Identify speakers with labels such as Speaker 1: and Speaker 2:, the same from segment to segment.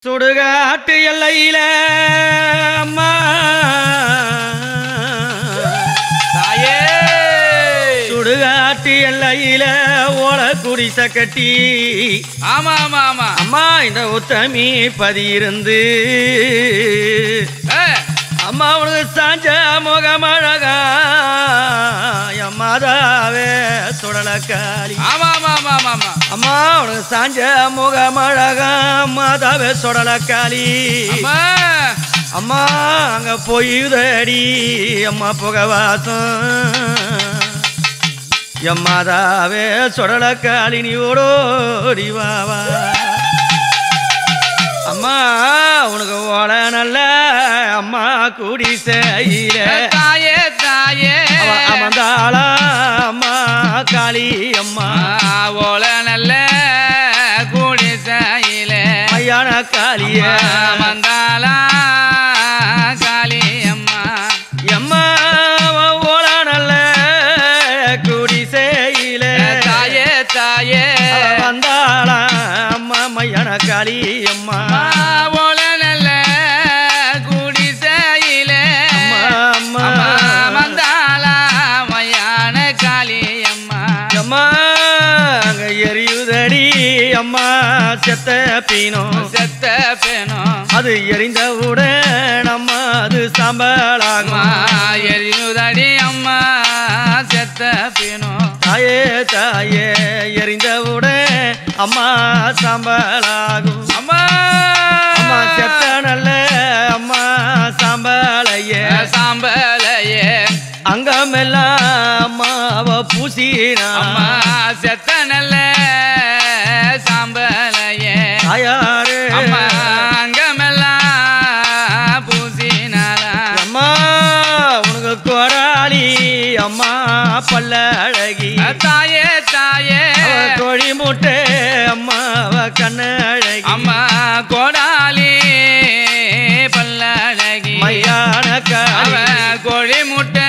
Speaker 1: சுடுகாட்டு எல்லையில அம்மா
Speaker 2: தாயே
Speaker 1: சுடுகாட்டு எல்லையில ஓல குடிச கட்டி
Speaker 2: ஆமா ஆமா ஆமா
Speaker 1: அம்மா இந்த உத்தமி பதியிருந்து
Speaker 2: ஏ,
Speaker 1: அம்மா உனக்கு சாஞ்ச முகமழகா அம்மாதாவே சுடலக்காளி
Speaker 2: ஆமா ஆமா ஆமா ஆமா ஆமா
Speaker 1: அம்மா உனக்கு சாஞ்ச முகமழகா அம்மாதாவே சுடலக்காளி
Speaker 2: அம்மா
Speaker 1: அம்மா அங்க போயுதடி அம்மா புகவாசம் எம்மாதாவே சொடலக்காளி நீ ஓடோடி வாவா அம்மா உனக்கு ஓட நல்ல அம்மா குடி செய்யல
Speaker 2: தாயே தாயே
Speaker 1: அமர்ந்தாளா அம்மா காளி அம்மா
Speaker 2: ஆ, ஓல நல்ல குடிசையில
Speaker 1: ஐயான காளிய
Speaker 2: வந்தாளா காளி அம்மா
Speaker 1: எம்மா ஓட நல்ல குடி செய்யல
Speaker 2: தாயே தாயே
Speaker 1: வந்தாளா அம்மா மையான காளி அம்மா
Speaker 2: ஆ, ஓல நல்ல குடிசையில
Speaker 1: அம்மா அம்மா
Speaker 2: அம்மா வந்தாளா மையான காளி அம்மா
Speaker 1: அம்மா அங்க எரியுதடி அம்மா செத்த பீனம்
Speaker 2: செத்த பேணும்
Speaker 1: அது எரிந்தவுடன் அம்மா அது
Speaker 2: அம்மா
Speaker 1: சாம்பலாகும்
Speaker 2: எரியுதடி அம்மா செத்த பேணும்
Speaker 1: தாயே தாயே எரிந்தவுடன் அம்மா சாம்பலாகும்
Speaker 2: அம்மா
Speaker 1: அம்மா செத்த நல்ல அம்மா சாம்பலையே
Speaker 2: சாம்பலையே
Speaker 1: அங்கமெல்லாம் அம்மாவ பூசினா
Speaker 2: அம்மா செத்த நல்ல சாம்பலையே
Speaker 1: தாயாரு
Speaker 2: அம்மா அங்கமெல்லாம் பூசினாலா
Speaker 1: அம்மா உனக்கு கொராளி அம்மா பல்லழகி
Speaker 2: தாயே தாயே
Speaker 1: அவ கோழி முட்டை அம்மா அவ கண்ணழகி
Speaker 2: அம்மா கோடாலி பல்லழகி
Speaker 1: மையான
Speaker 2: அவ
Speaker 1: காளி
Speaker 2: கோழி முட்டை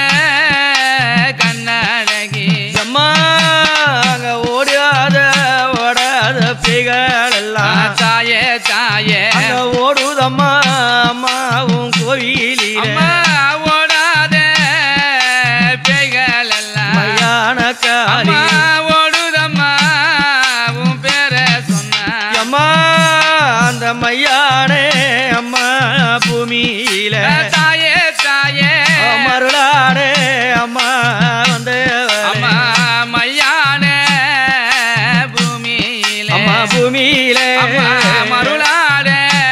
Speaker 2: கண்ணழகி
Speaker 1: அம்மா அங்க ஓடாத ஓடாத பேய்கள் எல்லாம்
Speaker 2: தாயே தாயே
Speaker 1: அங்க ஓடுதம்மா அம்மாவும் கோவிலில
Speaker 2: அம்மா ஓடாத பேய்கள் எல்லாம்
Speaker 1: மையான காளி
Speaker 2: அம்மா ஓடுதம்மா உன் பேரை சொன்ன
Speaker 1: அம்மா அந்த மையானே அம்மா பூமியில
Speaker 2: தாயே தாயே
Speaker 1: மருளாடே அம்மா வந்து
Speaker 2: அம்மா மையான பூமியிலே
Speaker 1: அம்மா பூமியில
Speaker 2: அம்மா மருளாட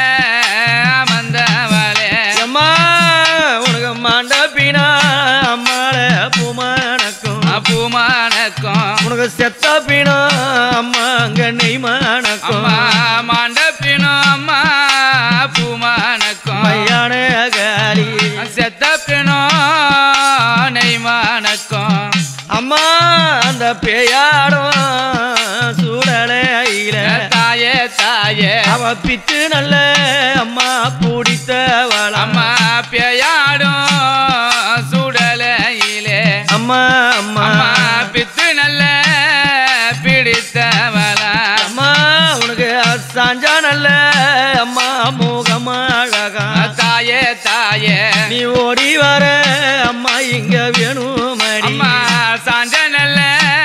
Speaker 2: மந்தவளே
Speaker 1: அம்மா உனக்கு மண்டபினா அம்மால பூமானக்கும்
Speaker 2: பூமானக்கும்
Speaker 1: உனக்கு செத்த பினா அம்மா அங்க நெய்மானக்கும்
Speaker 2: அம்மா மண்டப்பினும் அம்மா பூமானக்கும்
Speaker 1: மையான காளி
Speaker 2: செத்தப்பினும் நெய்மானக்கும்
Speaker 1: அம்மா அந்த பேயாடும் சூடலையில
Speaker 2: தாயே தாயே
Speaker 1: அவ பித்து நல்ல அம்மா பிடித்தவள
Speaker 2: அம்மா பேயாடும் சுடலையிலே
Speaker 1: அம்மா அம்மா
Speaker 2: அம்மா பித்து நல்ல பிடித்தவளா
Speaker 1: அம்மா உனக்கு சாஞ்சா நல்ல அம்மா முகம் அழகா
Speaker 2: தாயே தாயே
Speaker 1: நீ ஓடி வர அம்மா இங்க வேணுமடி
Speaker 2: அம்மா சாஞ்ச நல்ல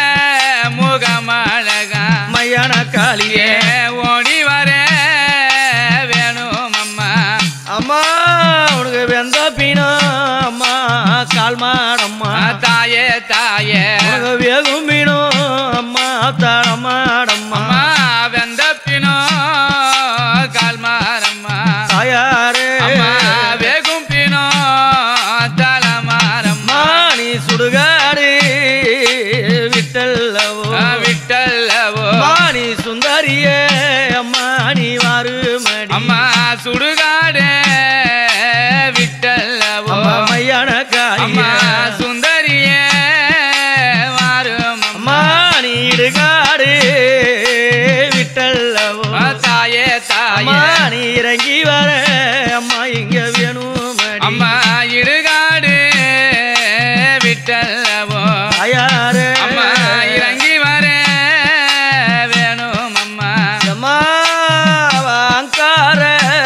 Speaker 2: முகமழகா
Speaker 1: மையான காளியே
Speaker 2: ஏ ஓடி வர வேணும் அம்மா
Speaker 1: அம்மா உனக்கு வெந்த பீனா அம்மா கால் மாடம்மா
Speaker 2: தாயே தாயே
Speaker 1: உனக்கு வேகும் மீனோ அம்மா தளமாடம்மா
Speaker 2: அம்மா வெந்த பினோ கால்மாரம்மா
Speaker 1: தாயாரே
Speaker 2: அம்மா வேகும் பினோ தலமாரம்மா
Speaker 1: அம்மா நீ சுடுகாடு விட்டல்லவோ
Speaker 2: விட்டல்லவோ
Speaker 1: அம்மா நீ சுந்தரியே அம்மா நீ வாருமடி
Speaker 2: அம்மா சுடுகாடு விட்டல்லவோ
Speaker 1: அம்மா மையான
Speaker 2: அம்மா
Speaker 1: காளியே
Speaker 2: சுந்தரியே வாரும்
Speaker 1: அம்மா நீ இடுகாடு விட்டல்லவோ
Speaker 2: தாயே
Speaker 1: அம்மா
Speaker 2: தாயே
Speaker 1: நீ இறங்கி வர அம்மா இங்க வேணுமடி
Speaker 2: அம்மா இடுகாடு விட்டல்லவோ
Speaker 1: தாயாரே
Speaker 2: அம்மா இறங்கி வர வேணும் அம்மா
Speaker 1: அம்மா வாங்கார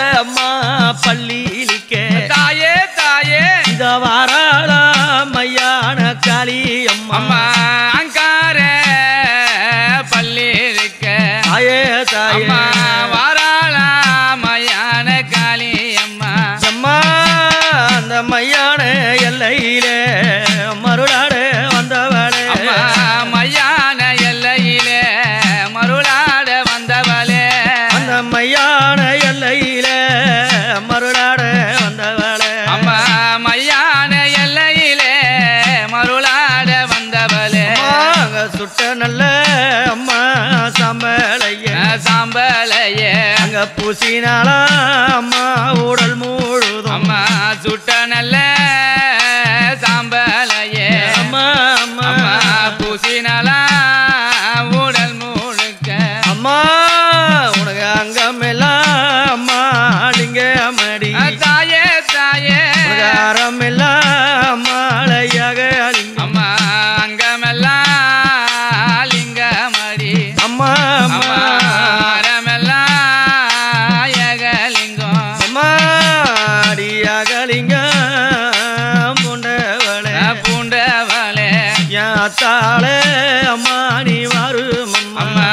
Speaker 1: பூசினாளா அம்மா உடல் முழுதும்
Speaker 2: அம்மா சுட்ட நல்ல சாம்பலையே
Speaker 1: அம்மா அம்மா
Speaker 2: அம்மா பூசினாலா உடல் முழுக்க
Speaker 1: அம்மா உனக்கு அங்கமெல்லாம் அம்மா லிங்க மடி
Speaker 2: தாயே தாயே
Speaker 1: உனக்கு அறமெல்லாம் அம்மாளையாக அலிங்க
Speaker 2: அம்மா அங்கமெல்லாம் லிங்கமடி
Speaker 1: அம்மா
Speaker 2: அம்மா
Speaker 1: அம்மா
Speaker 2: அறமெல்லாம் ஏகலிங்கம்
Speaker 1: அம்மா அடியாகலிங்க முண்டவளே
Speaker 2: பூண்டவளே
Speaker 1: யாத்தாளே அம்மா நீ வரும்
Speaker 2: அம்மா
Speaker 1: அம்மா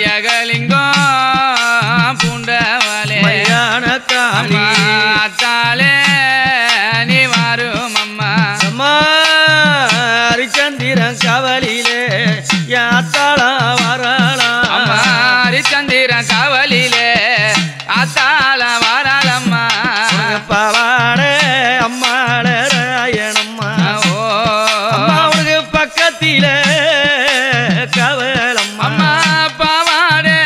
Speaker 2: ஏகலிங்கம் பூண்டவளே
Speaker 1: மையான காளி
Speaker 2: அம்மா அத்தாளே நீ வரும் அம்மா
Speaker 1: அம்மா ஹரிச்சந்திரன் கவலிலே யாத்தாளா வரலாம்
Speaker 2: அம்மா ஹரிச்சந்திரன் காவலிலே அத்தாள வாராளம்மா
Speaker 1: பவாடே அம்மாட ராயணம்மா
Speaker 2: ஓ
Speaker 1: அம்மா உனக்கு பக்கத்திலே கவலம்மா
Speaker 2: அம்மா பாவாடே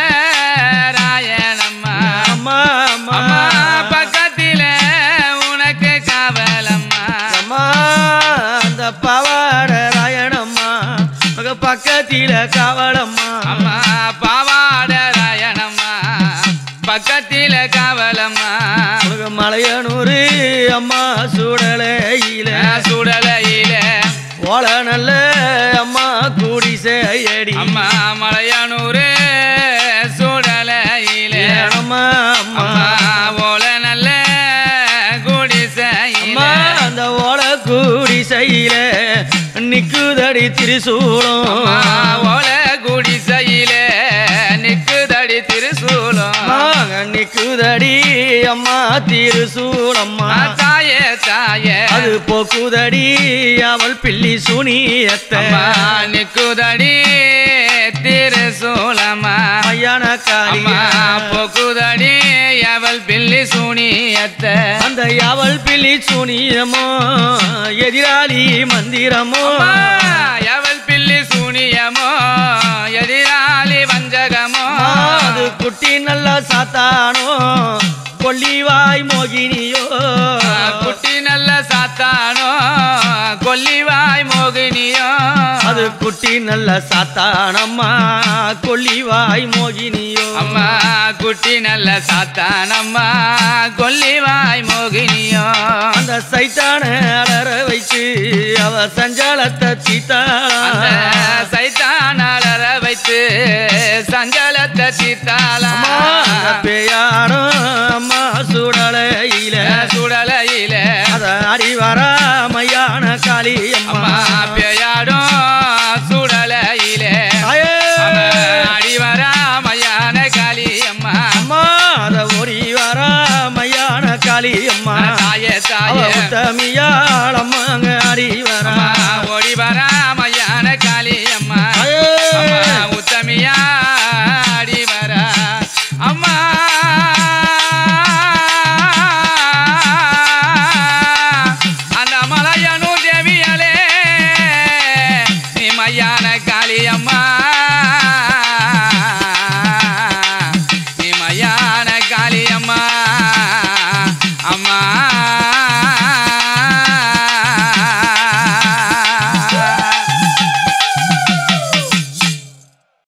Speaker 2: ராயணம்மா
Speaker 1: அம்மா அம்மா
Speaker 2: அம்மா பக்கத்திலே உனக்கு காவலம்மா
Speaker 1: அம்மா அந்த பவாட ராயணம்மா உனக்கு பக்கத்தில கவலம்மா
Speaker 2: அம்மா பாவாட ராயணம்மா பக்கத்தில காவலம்மா
Speaker 1: உனக்கு மலையனூரு அம்மா சுடலையில
Speaker 2: சுடலையில
Speaker 1: ஓல நல்ல அம்மா கூடி செய்யடி
Speaker 2: அம்மா மலையானூரு சுடலையில
Speaker 1: அம்மா அம்மா
Speaker 2: அம்மா ஓல நல்ல குடிசையில
Speaker 1: அம்மா அந்த ஓல கூடி செய்யல நிக்குதடி திரிசூலம்
Speaker 2: அம்மா ஓல குடிசையில நிக்குதடி திருசூலம்
Speaker 1: அம்மா, நிக்குதடி அம்மா திரிசூலம்மா
Speaker 2: தாயே தாயே
Speaker 1: அது போக்குதடி அவள் பில்லி சுனியத்தை
Speaker 2: அம்மா நிக்குதடி திருசூலமா
Speaker 1: மையான
Speaker 2: அம்மா
Speaker 1: காளியா
Speaker 2: பொக்குதடி அவள் பில்லி சூனியத்த
Speaker 1: அந்த அவள் பில்லி சுனியமோ எதிராளி மந்திரமோ
Speaker 2: அவள் பில்லி சூனியமோ எதிராளி வஞ்சகமோ
Speaker 1: அம்மா, அது குட்டி நல்ல சாத்தானோ கொல்லிவாய் மோகினியோ
Speaker 2: குட்டி நல்ல சாத்தானோ கொல்லிவாய் மோகினியோ
Speaker 1: அது குட்டி நல்ல சாத்தானம்மா கொல்லிவாய் மோகினியோ
Speaker 2: அம்மா குட்டி நல்ல சாத்தானம்மா கொல்லிவாய் மோகினியோ
Speaker 1: அந்த சைத்தான அலற வைத்து அவ சஞ்சாலத்தை
Speaker 2: அந்த
Speaker 1: சீத்தாளா
Speaker 2: சைத்தானாளர வைத்து சஞ்சலத்தை சீத்தாளா
Speaker 1: அம்மா அந்த பேயாடும் அம்மா சுடலையில
Speaker 2: சுடலையில
Speaker 1: அத அறிவரா மையான காளி
Speaker 2: அம்மா
Speaker 1: அம்மா
Speaker 2: பேயாடும் சுடலையில
Speaker 1: தாயே!
Speaker 2: அடிவரா மையான காளி அம்மா
Speaker 1: அம்மா அத ஒரி வரா மையான காளி அம்மா
Speaker 2: தாயே
Speaker 1: அவ
Speaker 2: தாயே
Speaker 1: உத்தமியாள் அம்மாங்க அறிவரா
Speaker 2: அம்மா ஓடி வரா மையான காளி அம்மா
Speaker 1: தாயே!
Speaker 2: அம்மா உத்தமியா அடி வரா அம்மா அந்த மலையனு